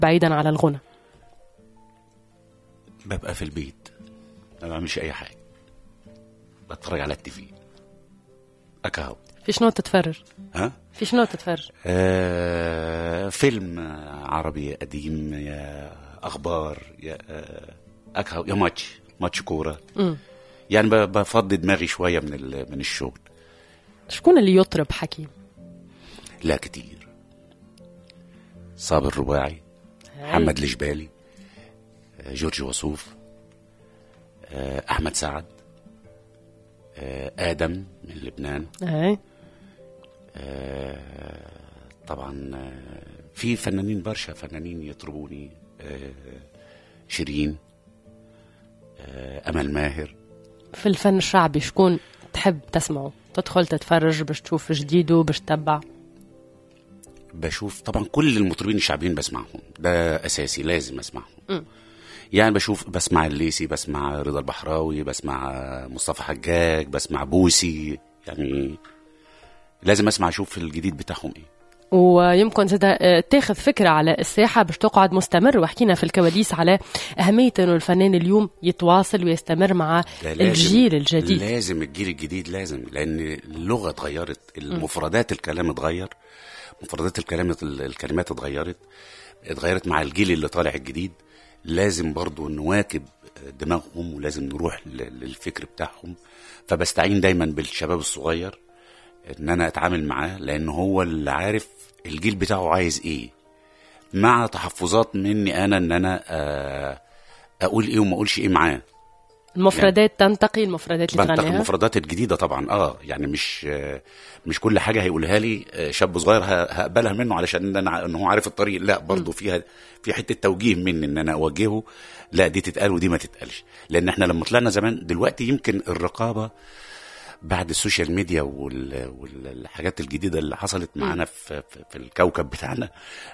بعيدا على الغنى ببقى في البيت ما بعملش اي حاجه بتفرج على التيفي اكاو في شنو تتفرج ها في شنو تتفرج آه فيلم عربي قديم يا اخبار يا آه اكاو يا ماتش ماتش كوره مم. يعني ب- بفضي دماغي شويه من ال- من الشغل شكون اللي يطرب حكيم لا كتير صابر رباعي محمد الجبالي آه، جورج وسوف آه، احمد سعد آه، ادم من لبنان اي آه، طبعا آه، في فنانين برشا فنانين يطربوني آه، شيرين آه، امل ماهر في الفن الشعبي شكون تحب تسمعه تدخل تتفرج باش تشوف جديده باش تتبع بشوف طبعا كل المطربين الشعبيين بسمعهم ده اساسي لازم اسمعهم يعني بشوف بسمع الليسي بسمع رضا البحراوي بسمع مصطفى حجاج بسمع بوسي يعني لازم اسمع اشوف الجديد بتاعهم ايه ويمكن زاد آه، تاخذ فكرة على الساحة باش تقعد مستمر وحكينا في الكواليس على أهمية أنه الفنان اليوم يتواصل ويستمر مع ده لازم- الجيل الجديد لازم الجيل الجديد لازم لان اللغه اتغيرت المفردات الكلام اتغير مفردات الكلام الكلمات اتغيرت اتغيرت مع الجيل اللي طالع الجديد لازم برضو نواكب دماغهم ولازم نروح ل- للفكر بتاعهم فبستعين دايما بالشباب الصغير ان انا اتعامل معاه لان هو اللي عارف الجيل بتاعه عايز ايه مع تحفظات مني انا ان انا آه، اقول ايه وما اقولش ايه معاه المفردات تنتقي المفردات اللي بنتقي تغنيها المفردات الجديده طبعا اه يعني مش آه، مش كل حاجه هيقولها لي آه، شاب صغير ه- هقبلها منه علشان انا ان هو عارف الطريق لا برضه فيها في حته توجيه مني ان انا اوجهه لا دي تتقال ودي ما تتقالش لان احنا لما طلعنا زمان دلوقتي يمكن الرقابه بعد السوشيال ميديا وال- والحاجات الجديده اللي حصلت معانا في, في, في الكوكب بتاعنا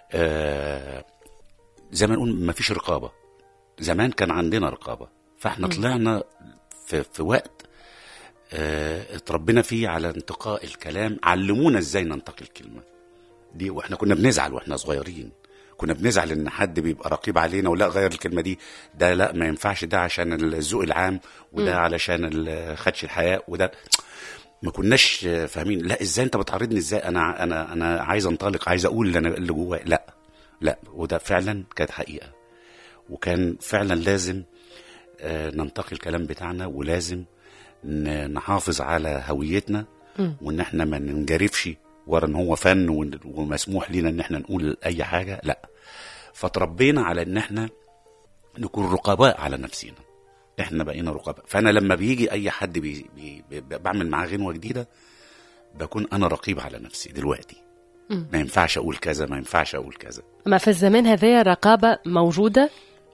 آه زي ما نقول ما فيش رقابه زمان كان عندنا رقابه فاحنا طلعنا في, في وقت آه، اتربينا فيه على انتقاء الكلام علمونا ازاي ننتقي الكلمه دي واحنا كنا بنزعل واحنا صغيرين كنا بنزعل ان حد بيبقى رقيب علينا ولا غير الكلمه دي ده لا ما ينفعش ده عشان الذوق العام وده علشان ال- خدش الحياه وده ما كناش آه، فاهمين لا ازاي انت بتعرضني ازاي انا انا انا عايز انطلق عايز اقول اللي انا اللي جوايا لا لا وده فعلا كانت حقيقه وكان فعلا لازم آه، ننتقي الكلام بتاعنا ولازم ن- نحافظ على هويتنا وان احنا ما ننجرفش ورا ان هو فن ون- ومسموح لينا ان احنا نقول اي حاجه لا فتربينا على ان احنا نكون رقباء على نفسنا احنا بقينا رقباء فانا لما بيجي اي حد بي بي بي بعمل معاه غنوه جديده بكون انا رقيب على نفسي دلوقتي ما ينفعش اقول كذا ما ينفعش اقول كذا أما في الزمان هذايا الرقابة موجودة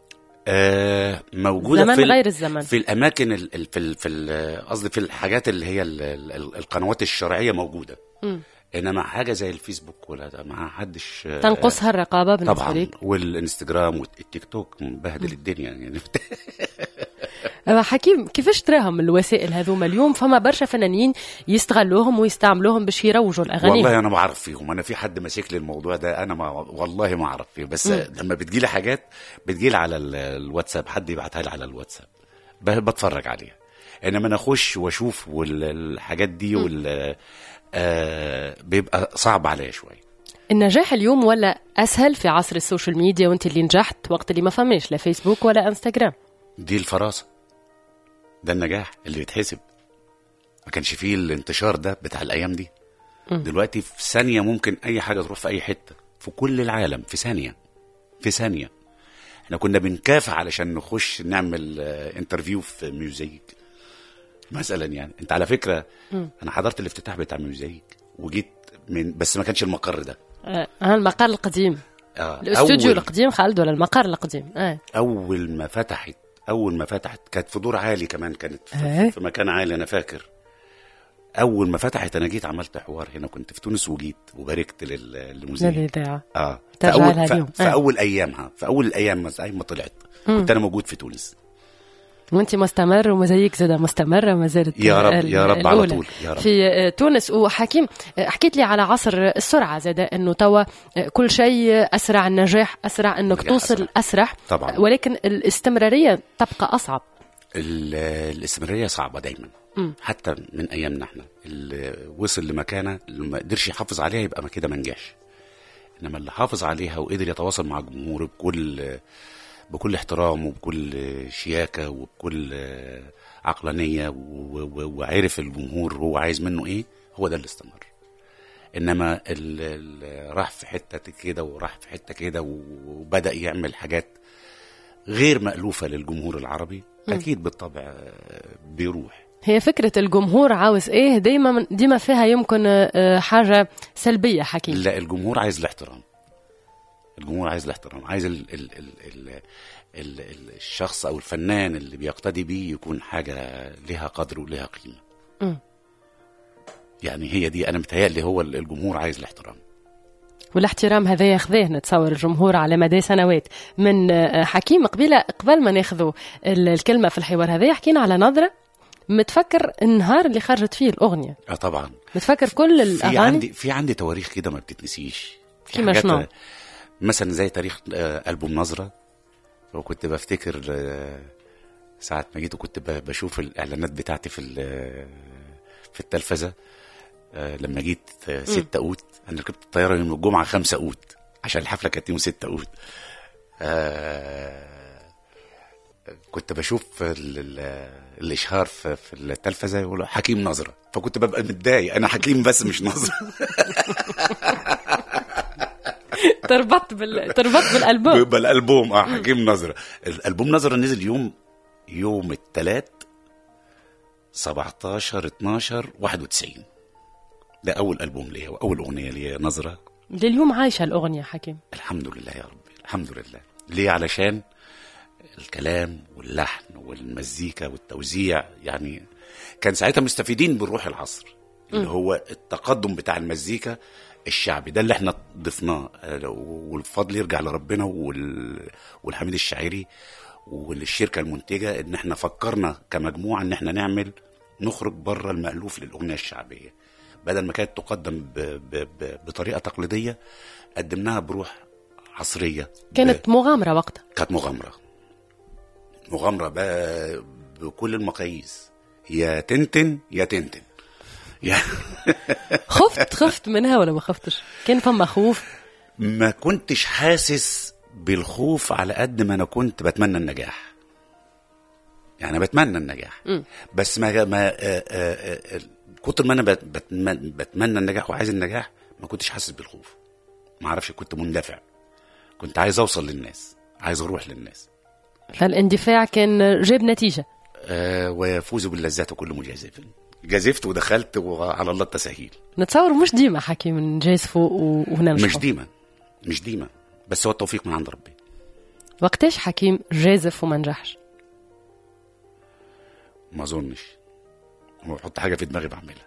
آه موجوده زمان في ال- غير الزمن. في الاماكن ال- ال- في ال- في ال- قصدي في الحاجات اللي هي ال- ال- القنوات الشرعيه موجوده انما حاجه زي الفيسبوك ولا ده ما حدش آه، تنقصها الرقابة بالنسبة طبعا لك والانستغرام والتيك توك مبهدل الدنيا يعني أما حكيم كيفاش تراهم الوسائل هذوما اليوم فما برشا فنانين يستغلوهم ويستعملوهم باش يروجوا الأغاني والله انا ما اعرف فيهم انا في حد ماسك لي الموضوع ده انا ما والله ما اعرف فيه بس لما بتجيلي حاجات بتجيلي على ال- الواتساب حد يبعتها لي على الواتساب ب- بتفرج عليها انما انا اخش واشوف والحاجات دي وال آه بيبقى صعب عليا شويه النجاح اليوم ولا أسهل في عصر السوشيال ميديا وانت اللي نجحت وقت اللي ما فماش لا فيسبوك ولا انستغرام دي الفراسه ده النجاح اللي يتحسب ما كانش فيه الانتشار ده بتاع الايام دي دلوقتي في ثانيه ممكن اي حاجه تروح في اي حته في كل العالم في ثانيه في ثانيه احنا كنا بنكافح علشان نخش نعمل آه، انترفيو في ميوزيك مثلا يعني انت على فكره انا حضرت الافتتاح بتاع ميوزيك وجيت من بس ما كانش المقر ده آه المقر القديم آه الاستوديو أول- القديم خالد ولا المقر القديم آه. اول ما فتحت اول ما فتحت كانت في دور عالي كمان كانت إيه؟ في, في مكان عالي انا فاكر اول ما فتحت انا جيت عملت حوار هنا كنت في تونس وجيت وباركت لل- للمذيع للإذاعة اه في ترجع لها اول في, اليوم. في آه. اول ايامها في اول الايام ما زي ما طلعت كنت انا موجود في تونس وانت مستمر ومزايك زاد مستمره ما زالت يا رب يا رب على طول يا رب. في تونس وحكيم حكيت لي على عصر السرعه زاد انه توا كل شيء اسرع النجاح اسرع انك توصل أسرع. اسرع طبعا ولكن الاستمراريه تبقى اصعب الاستمراريه صعبه دايما م. حتى من ايامنا احنا اللي وصل لمكانه اللي ما قدرش يحافظ عليها يبقى ما كده ما نجحش انما اللي حافظ عليها وقدر يتواصل مع الجمهور بكل بكل احترام وبكل شياكه وبكل عقلانيه وعرف الجمهور هو عايز منه ايه هو ده اللي استمر انما اللي راح في حته كده وراح في حته كده وبدا يعمل حاجات غير مألوفة للجمهور العربي أكيد بالطبع بيروح هي فكرة الجمهور عاوز ايه دايما ديما فيها يمكن حاجة سلبية حكيم لا الجمهور عايز الاحترام الجمهور عايز الاحترام عايز ال ال ال ال ال ال الشخص او الفنان اللي بيقتدي بيه يكون حاجة لها قدر ولها قيمة م. يعني هي دي انا متهيألي هو الجمهور عايز الاحترام والاحترام هذا ياخذه نتصور الجمهور على مدى سنوات من حكيم قبيله قبل ما ناخذوا الكلمه في الحوار هذا حكينا على نظره متفكر النهار اللي خرجت فيه الاغنيه اه طبعا متفكر كل الاغاني في عندي في عندي تواريخ كده ما بتتنسيش كيما شنو مثلا زي تاريخ البوم نظره وكنت بفتكر ساعة ما جيت وكنت بشوف الاعلانات بتاعتي في في التلفزه لما جيت 6 اوت انا ركبت الطياره يوم الجمعه 5 اوت عشان الحفله كانت يوم 6 اوت آه كنت بشوف الاشهار في, في التلفزه يقولوا حكيم نظره فكنت ببقى متضايق انا حكيم بس مش نظره تربط بال... تربط بالالبوم بالالبوم اه حكيم نظره الالبوم نظره نزل يوم يوم الثلاث 17 12 91 ده اول البوم ليا واول اغنيه ليا نظره لليوم عايشه الاغنيه حكيم الحمد لله يا ربي الحمد لله ليه علشان الكلام واللحن والمزيكا والتوزيع يعني كان ساعتها مستفيدين بالروح العصر اللي هو التقدم بتاع المزيكا الشعبي ده اللي احنا ضفناه والفضل يرجع لربنا والحميد الشاعري والشركه المنتجه ان احنا فكرنا كمجموعه ان احنا نعمل نخرج بره المألوف للاغنيه الشعبيه بدل ما كانت تقدم ب ب ب بطريقه تقليديه قدمناها بروح عصريه كانت مغامره وقتها كانت مغامره مغامره بقى بكل المقاييس يا تنتن يا تنتن يا خفت خفت منها ولا ما خفتش كان فما خوف ما كنتش حاسس بالخوف على قد ما انا كنت بتمنى النجاح يعني بتمنى النجاح م. بس ما ما آآ آآ كتر ما انا بتمنى, بتمنى النجاح وعايز النجاح ما كنتش حاسس بالخوف ما اعرفش كنت مندفع كنت عايز اوصل للناس عايز اروح للناس فالاندفاع كان جاب نتيجه آه ويفوز باللذات كل مجازف جازفت ودخلت وعلى الله التسهيل نتصور مش ديما حكي من جازفوا ونمشي مش ديما مش ديما بس هو التوفيق من عند ربي وقتاش حكيم جازف وما نجحش ما اظنش لما بحط حاجه في دماغي بعملها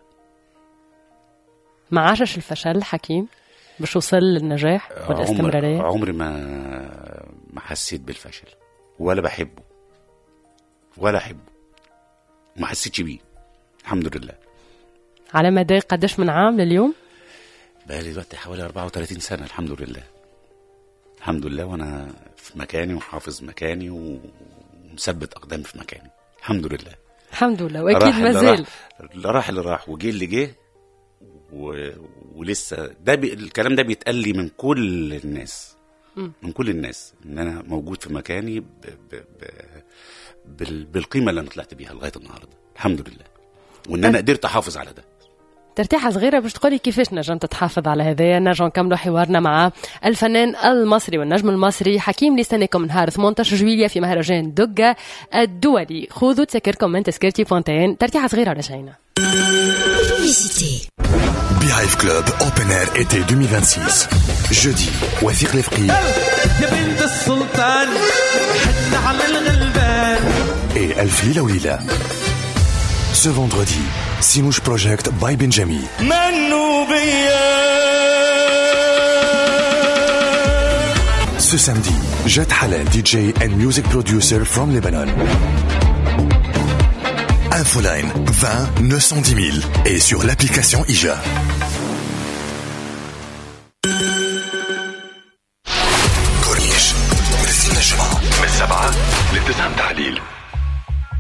ما عاشش الفشل حكيم باش وصل للنجاح والاستمراريه عمر عمري ما ما حسيت بالفشل ولا بحبه ولا احبه ما حسيتش بيه الحمد لله على مدى قداش من عام لليوم بقالي دلوقتي حوالي 34 سنه الحمد لله الحمد لله وانا في مكاني وحافظ مكاني ومثبت اقدامي في مكاني الحمد لله الحمد لله واكيد ما زال اللي راح اللي راح وجه اللي جه و... ولسه ده بي... الكلام ده بيتقال لي من كل الناس م. من كل الناس ان انا موجود في مكاني ب... ب... ب... بال... بالقيمه اللي انا طلعت بيها لغايه النهارده الحمد لله وان انا قدرت احافظ على ده ترتيحة صغيرة باش تقولي كيفاش نجمت تحافظ على هذايا نرجع نكملوا حوارنا مع الفنان المصري والنجم المصري حكيم لسنكم نهار 18 جويلية في مهرجان دقة الدولي خذوا تذكركم من تذكرتي فونتين ترتيحة صغيرة رجعينا Beehive Club Open Air été 2026 jeudi وثيق الفقي يا بنت السلطان حن على الغلبان et ألف ليلة وليلة Ce vendredi, Sinouche Project by Benjami. Ce samedi, Jet Halal DJ and music producer from Lebanon. Infoline 20 910 000 et sur l'application IJA. كورنيش ولسنا الجمعة من سبعة لتسعة تحليل